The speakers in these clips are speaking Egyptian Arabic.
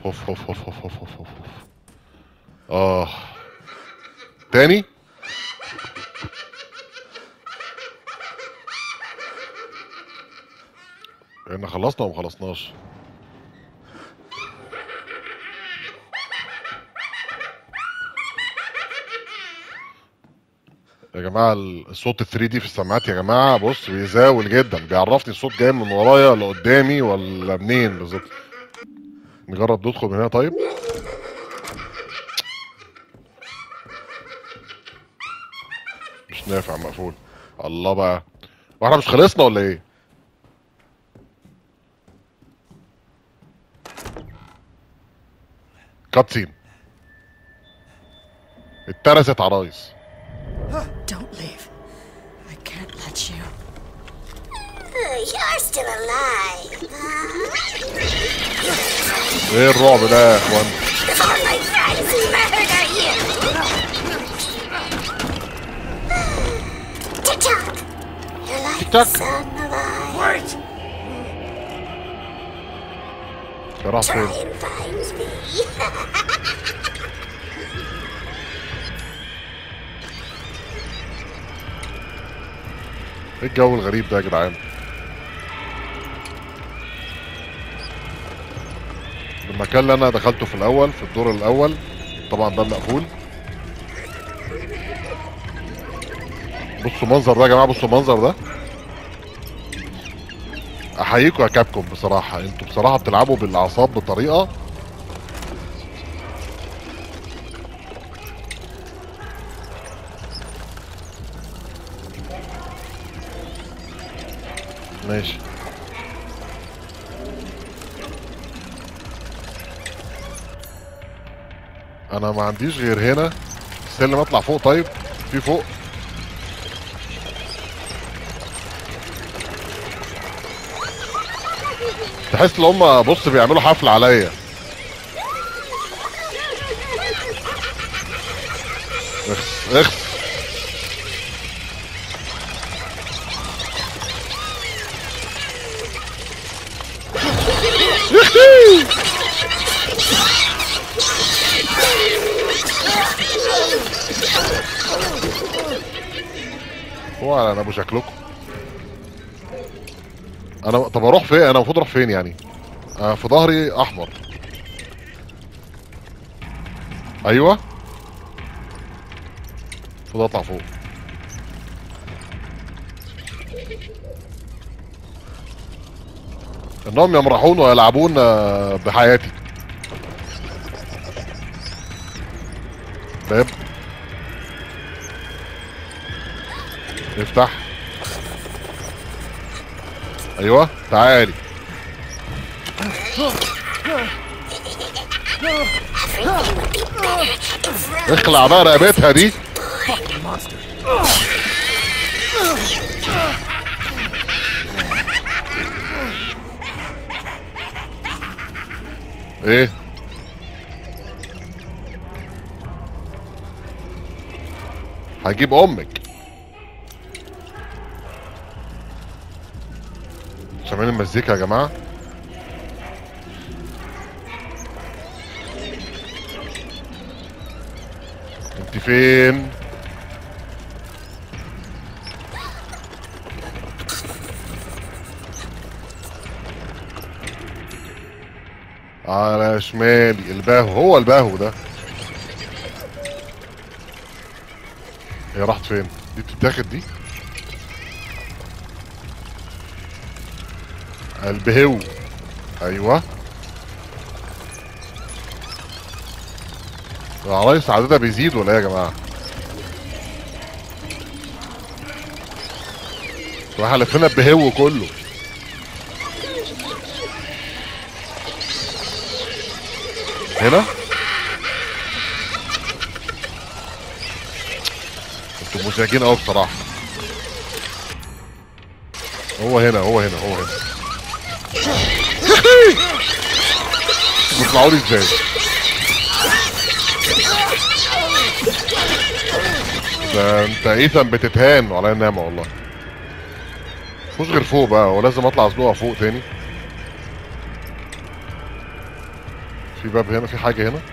اوف اوف اوف اوف اوف اوف اوف اه تاني احنا خلصنا ولا ما خلصناش يا جماعه الصوت ال 3 دي في السماعات يا جماعه بص بيزاول جدا بيعرفني الصوت جاي من ورايا ولا قدامي ولا منين بالظبط نجرب ندخل من هنا طيب مش نافع مقفول الله بقى واحنا مش خلصنا ولا ايه كاتسين اترست عرايس Don't leave. I can't let you. You're still alive, huh? ايه الرعب ده يا اخوان Before my friends murder you! Tick-tock! You're like the Tick-tock. sun of I. Wait! يا راح Try فين and find me. ايه الجو الغريب ده يا جدعان المكان اللي انا دخلته في الاول في الدور الاول طبعا باب مقفول بصوا المنظر ده يا جماعه بصوا المنظر ده احييكم يا كابكم بصراحه انتوا بصراحه بتلعبوا بالاعصاب بطريقه ماشي انا ما عنديش غير هنا السلم اطلع فوق طيب في فوق تحس ان هم بص بيعملوا حفله عليا اخس اخس هو انا ابو شكلكم انا طب اروح فين انا المفروض اروح فين يعني آه في ظهري احمر ايوه المفروض اطلع فوق انهم يمرحون ويلعبون آه، بحياتي باب افتح ايوه تعالي اخلع بقى رقبتها دي ايه هجيب امك سامعين المزيكا يا جماعه انت فين على شمالي الباهو هو الباهو ده هي راحت فين دي بتتاخد دي البهو ايوه العرايس عددها بيزيد ولا ايه يا جماعه راح لفينا البهو كله هنا انتوا مزعجين قوي بصراحه هو هنا هو هنا هو هنا بيطلعوا لي ازاي ده انت ايثن بتتهان وعليا نعمة والله مفيش غير فوق بقى ولازم اطلع ازنقها فوق تاني في باب هنا في حاجه هنا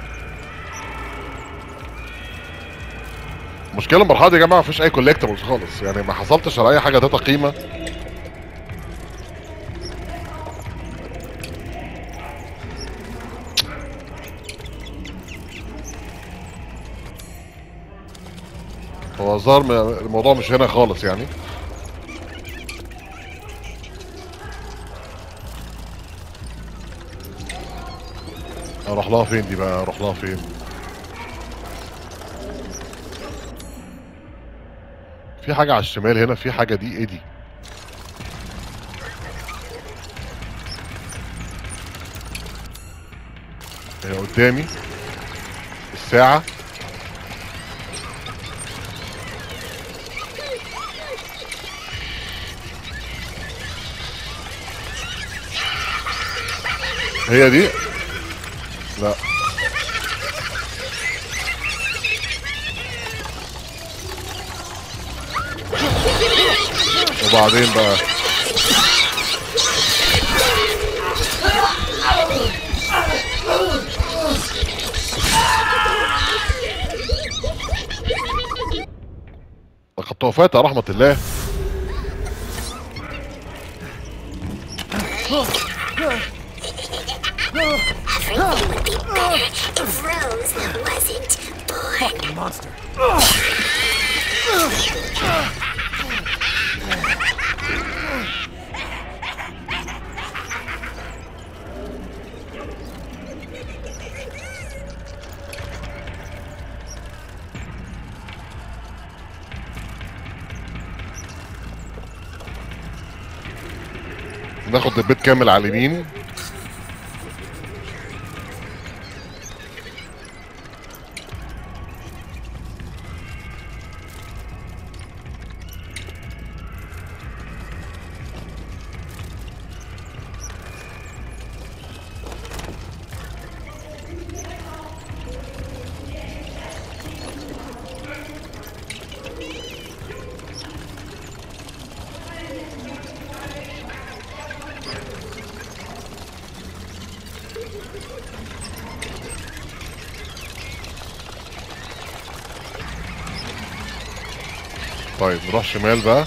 المشكله المرحله دي يا جماعه مفيش اي كولكتبلز خالص يعني ما حصلتش على اي حاجه ذات قيمه هو الظاهر م- الموضوع مش هنا خالص يعني اروح لها فين دي بقى اروح لها فين في حاجة على الشمال هنا في حاجة دي ايه دي هي قدامي الساعة هي دي لا وبعدين بقى لقد توفيت يا رحمة الله Everything would be better if Rose wasn't born. Monster. ناخد البيت كامل على اليمين طيب نروح شمال بقى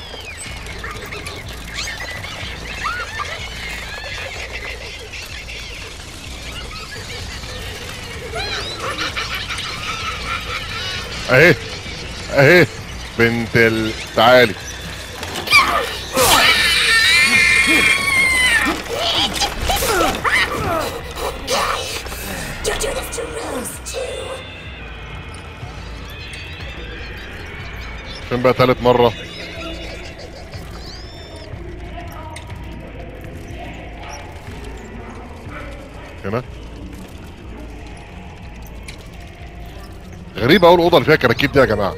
اهي اهي بنت ال تعالي You do this to Rose too. فين بقى تالت مرة هنا غريبة أوي الأوضة اللي فيها كراكيب دي يا جماعة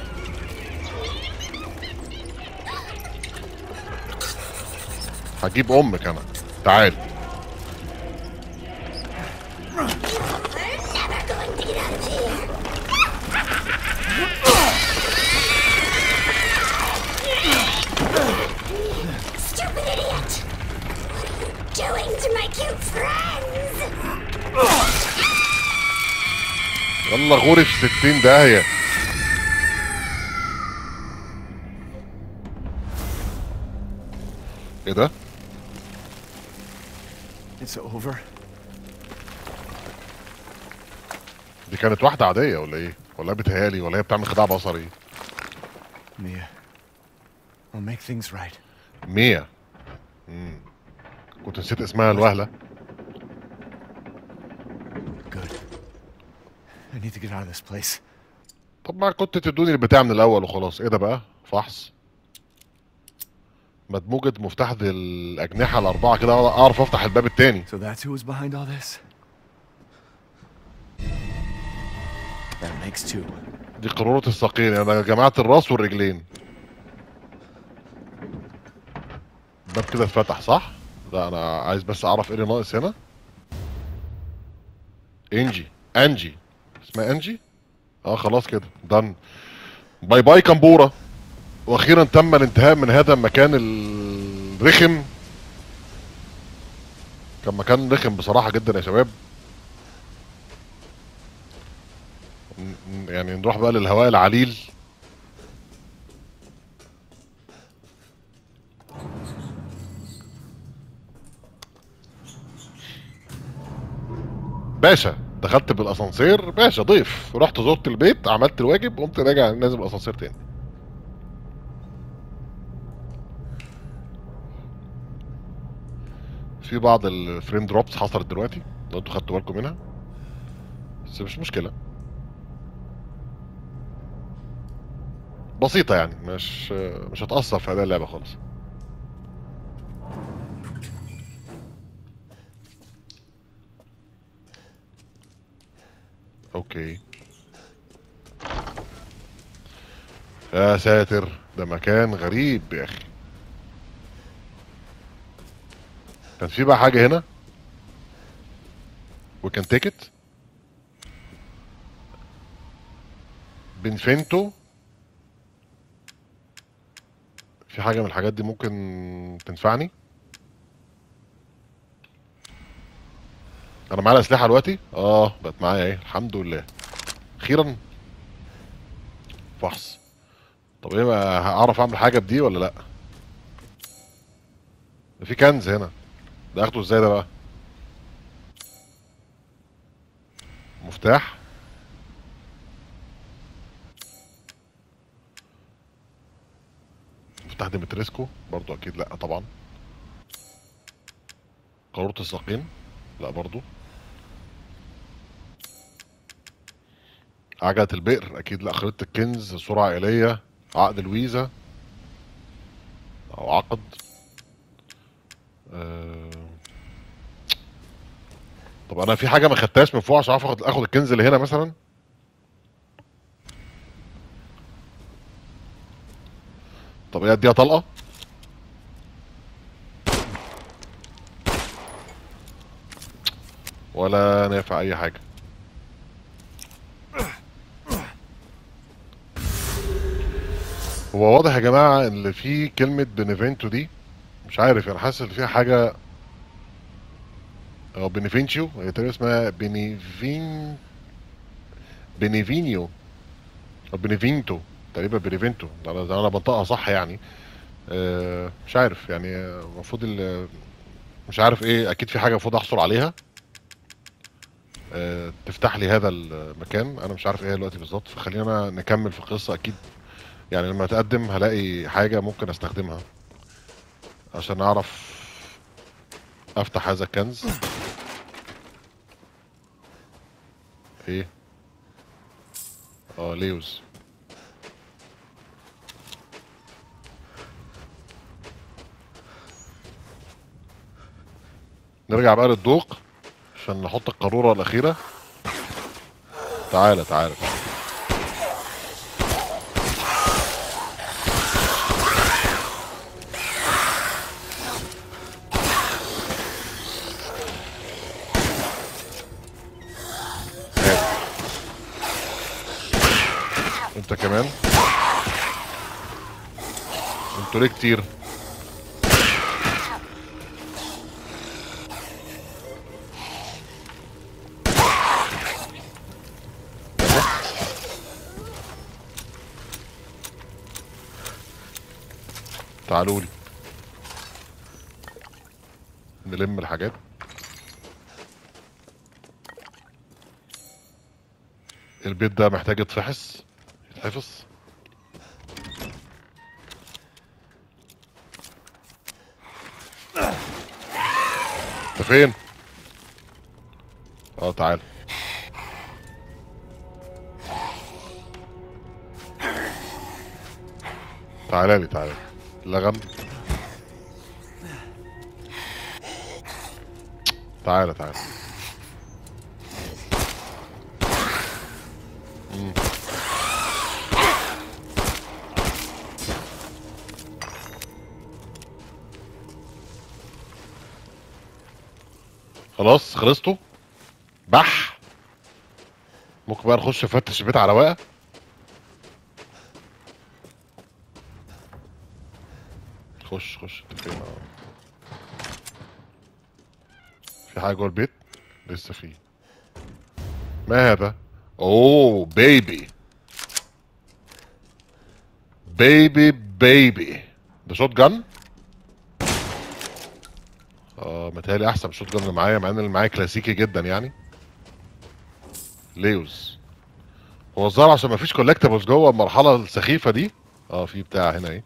هجيب أمك أنا تعال Never going to get out of here. Stupid idiot! What are you doing to my cute friends? يلا غوري في 60 داهية ايه ده؟ It's over. دي كانت واحدة عادية ولا ايه؟ ولا هي بتهيالي ولا هي بتعمل خداع بصري؟ Mia. I'll make things right. مية مم. كنت نسيت اسمها الوهلة Good. I need to get out of this place. طب ما كنت تدوني البتاع من الأول وخلاص ايه ده بقى؟ فحص مدموجة مفتاح ذي الأجنحة الأربعة كده أعرف أفتح الباب التاني So that's who was behind all this? That makes two. دي قارورة الساقين أنا جمعت الراس والرجلين الباب كده اتفتح صح؟ لا أنا عايز بس أعرف إيه اللي ناقص هنا إنجي أنجي اسمها أنجي؟ اه خلاص كده دن باي باي كمبورة واخيرا تم الانتهاء من هذا المكان الرخم كان مكان رخم بصراحة جدا يا شباب ن- يعني نروح بقى للهواء العليل باشا دخلت بالاسانسير باشا ضيف رحت زرت البيت عملت الواجب قمت راجع نازل بالاسانسير تاني في بعض الفريم دروبس حصلت دلوقتي لو انتوا خدتوا بالكم منها بس مش مشكله بسيطة يعني مش مش هتأثر في أداء اللعبة خالص اوكي يا ساتر ده مكان غريب يا اخي كان في بقى حاجة هنا وكان تيكت بنفنتو في حاجة من الحاجات دي ممكن تنفعني انا معايا اسلحة دلوقتي اه بقت معايا ايه الحمد لله اخيرا فحص طب ايه بقى هعرف اعمل حاجة بدي ولا لا ده في كنز هنا ده اخده ازاي ده بقى مفتاح مفتاح ديمتريسكو برضو اكيد لا طبعا قارورة الساقين لا برضو عجلة البئر اكيد لا خريطة الكنز صورة عائلية عقد الويزا او عقد آه، طب انا في حاجة ما خدتهاش من فوق عشان اعرف اخد اخد الكنز اللي هنا مثلا طب ايه اديها طلقة ولا نافع اي حاجة هو واضح يا جماعة ان في كلمة بنيفينتو دي مش عارف انا حاسس ان فيها حاجة او بنيفينشيو هي تقريبا اسمها بنيفين بنيفينيو او بنيفينتو تقريبا بنيفينتو ده انا ده انا بنطقها صح يعني آه، مش عارف يعني المفروض ال- مش عارف ايه اكيد في حاجه المفروض احصل عليها آه، تفتح لي هذا المكان انا مش عارف ايه دلوقتي بالظبط فخلينا نكمل في القصه اكيد يعني لما اتقدم هلاقي حاجه ممكن استخدمها عشان اعرف افتح هذا الكنز ايه اه ليوز نرجع بقى للدوق عشان نحط القارورة الأخيرة تعالى تعالى هات. انت كمان انتوا ليه كتير تعالوا لي نلم الحاجات البيت ده محتاج يتفحص يتحفظ انت فين؟ اه تعال تعالى لي تعالى لغم تعالى تعالى مم. خلاص خلصتوا بح ممكن بقى نخش نفتش البيت على رواقه خش خش انت فين اه. في حاجه جوه البيت لسه في ما هذا اوه بيبي بيبي بيبي ده شوت جن اه متهيألي احسن من الشوت جن اللي معايا مع ان اللي معايا كلاسيكي جدا يعني ليوز هو الظاهر عشان مفيش كولكتبلز جوه المرحله السخيفه دي اه في بتاع هنا ايه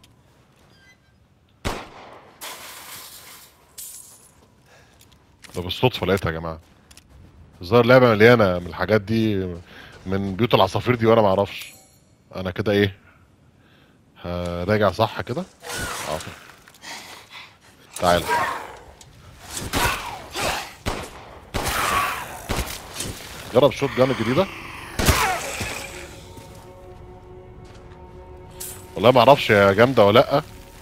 ده بالصدفه لقيتها يا جماعه الظاهر لعبه مليانه من الحاجات دي من بيوت العصافير دي وانا ما اعرفش انا كده ايه هراجع صح كده اه تعال جرب شوت جان الجديده والله ما اعرفش هي جامده ولا لا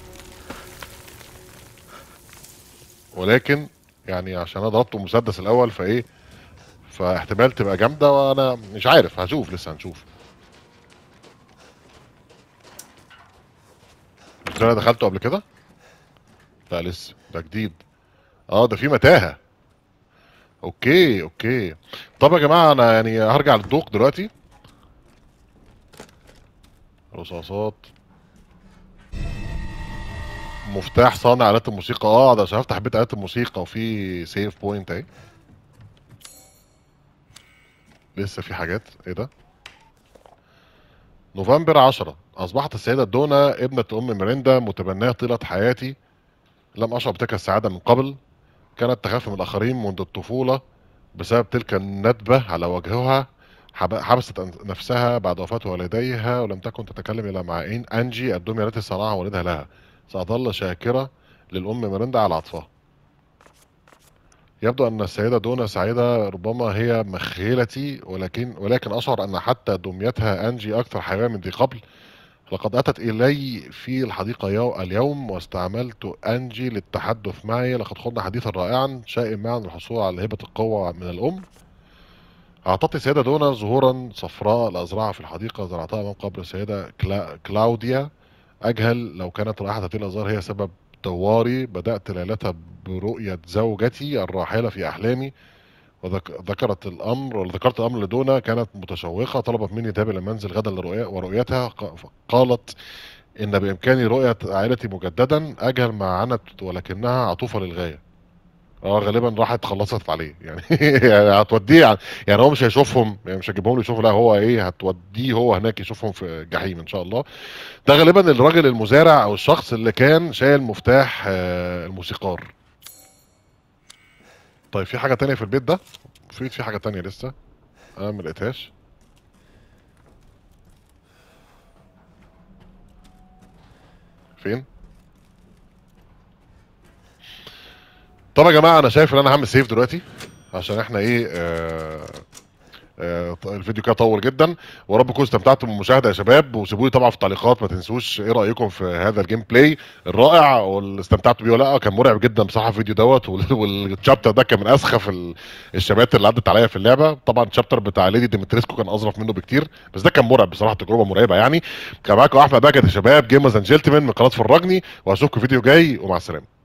ولكن يعني عشان انا ضربته مسدس الاول فايه فاحتمال تبقى جامده وانا مش عارف هشوف لسه هنشوف مش ده انا دخلته قبل كده لا لسه ده جديد اه ده في متاهه اوكي اوكي طب يا جماعه انا يعني هرجع للدوق دلوقتي رصاصات مفتاح صانع آلات الموسيقى اه ده عشان افتح بيت آلات الموسيقى وفي سيف بوينت اهي لسه في حاجات ايه ده نوفمبر 10 اصبحت السيده دونا ابنه ام ميريندا متبناه طيله حياتي لم اشعر بتلك السعاده من قبل كانت تخاف من الاخرين منذ الطفوله بسبب تلك الندبه على وجهها حب- حبست أن- نفسها بعد وفاة والديها ولم تكن تتكلم إلا مع إن أنجي الدمية التي صنعها والدها لها سأظل شاكرة للأم ميريندا على عطفها يبدو أن السيدة دونا سعيدة ربما هي مخيلتي ولكن ولكن أشعر أن حتى دميتها أنجي أكثر حيوية من ذي قبل لقد أتت إلي في الحديقة يو اليوم واستعملت أنجي للتحدث معي لقد خضنا حديثا رائعا شائم معا الحصول على هبة القوة من الأم أعطتني السيدة دونا زهورا صفراء لأزرعها في الحديقة زرعتها أمام قبر السيدة كلا... كلاوديا أجهل لو كانت رائحة هذه الأزهار هي سبب دواري بدأت ليلتها برؤية زوجتي الراحلة في أحلامي وذكرت الأمر وذكرت الأمر لدونا كانت متشوقة طلبت مني الذهاب إلى المنزل غدا لرؤية ورؤيتها ق- قالت إن بإمكاني رؤية عائلتي مجددا أجهل ما عنت ولكنها عطوفة للغاية اه غالبا راحت خلصت عليه يعني يعني هتوديه يعني, يعني هو مش هيشوفهم يعني مش هتجيبهم له يشوفوا لا هو ايه هتوديه هو هناك يشوفهم في الجحيم ان شاء الله ده غالبا الراجل المزارع او الشخص اللي كان شايل مفتاح آه، الموسيقار طيب في حاجة تانية في البيت ده في في حاجة تانية لسه انا ما لقيتهاش فين طب يا جماعه انا شايف ان انا هعمل سيف دلوقتي عشان احنا ايه آه آه ط- الفيديو كده طول جدا ورب تكونوا استمتعتوا بالمشاهده يا شباب وسيبوا لي طبعا في التعليقات ما تنسوش ايه رايكم في هذا الجيم بلاي الرائع واللي استمتعتوا بيه ولا لا كان مرعب جدا بصراحه الفيديو دوت وال- والشابتر ده كان من اسخف ال- الشبات اللي عدت عليا في اللعبه طبعا الشابتر بتاع ليدي ديمتريسكو كان اظرف منه بكتير بس ده كان مرعب بصراحه تجربه مرعبه يعني كان معاكم احمد بقى يا شباب جيمرز اند جنتلمان من قناه فرجني واشوفكم فيديو جاي ومع السلامه